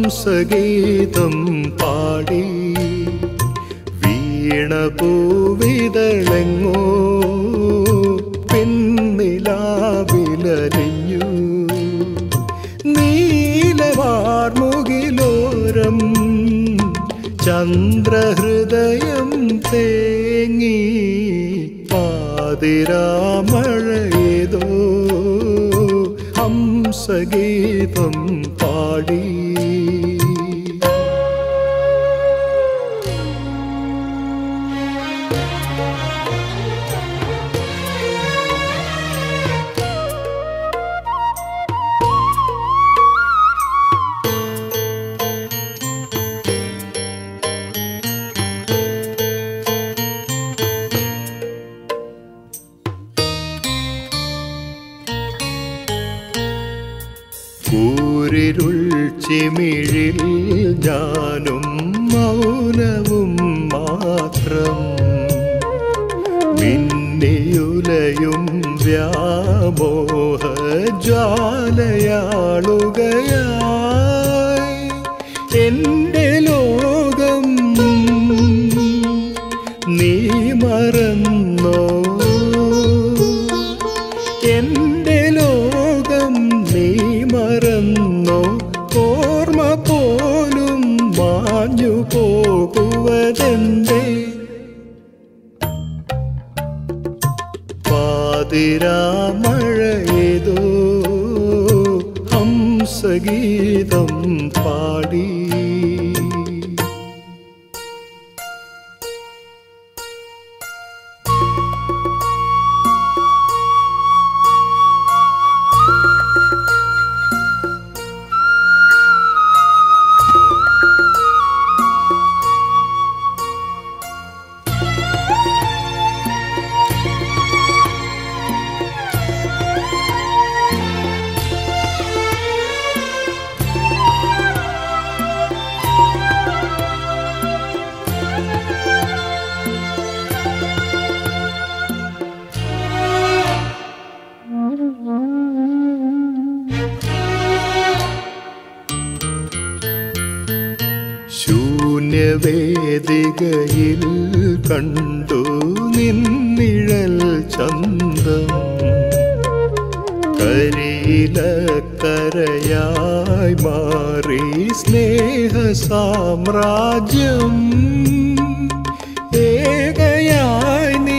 ഹംസഗീതം പാടി വീണപൂവിതളെങ്ങോ പിന്നിലാവിലലിഞ്ഞു നീലവാർമുകിലോരം ചന്ദ്രഹൃദയം തേങ്ങി പാതിരാമഴയേതോ ഹംസഗീതം പാടി കൂരിരുൾ ചിമിഴിൽ ഞാനും മൗനവും മാത്രം മിന്നിയുലയും വ്യാമോഹ ജ്വാലയാളുകയായി എൻ്റെ ലോകം നീ മറന്നോ എൻ്റെ ലോകം നീ മറന്നോ ഓർമ്മ പോലും മാഞ്ഞു പോകുവതെന്തേ പാതിരാമഴയേതോ ഹംസഗീതം പാടി ശൂന്യവേദികയിൽ കണ്ടു നിന്നിഴൽ ചന്തം കരിയിലക്കരയായി മാറി സ്നേഹ സാമ്രാജ്യം ഏകയായി നീ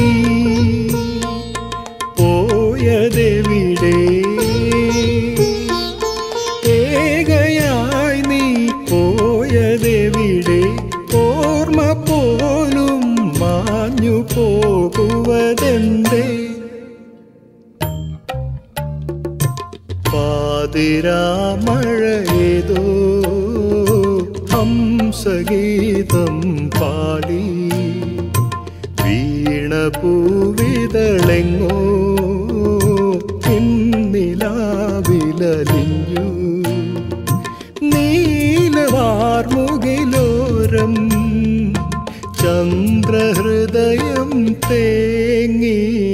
പോയതെവിടെ ഏകയായി നീ പോയതെവിടെ ഓർമ്മ പോലും മാഞ്ഞു പോകുവതെന്തേ പാതിരാമഴയേതോ ഹംസഗീതം പാടി വീണപൂവിതളെങ്ങോ പിന്നിലാവിലലിഞ്ഞു നീലവാർമുകിലോരം ചന്ദ്രഹൃദയം തേങ്ങി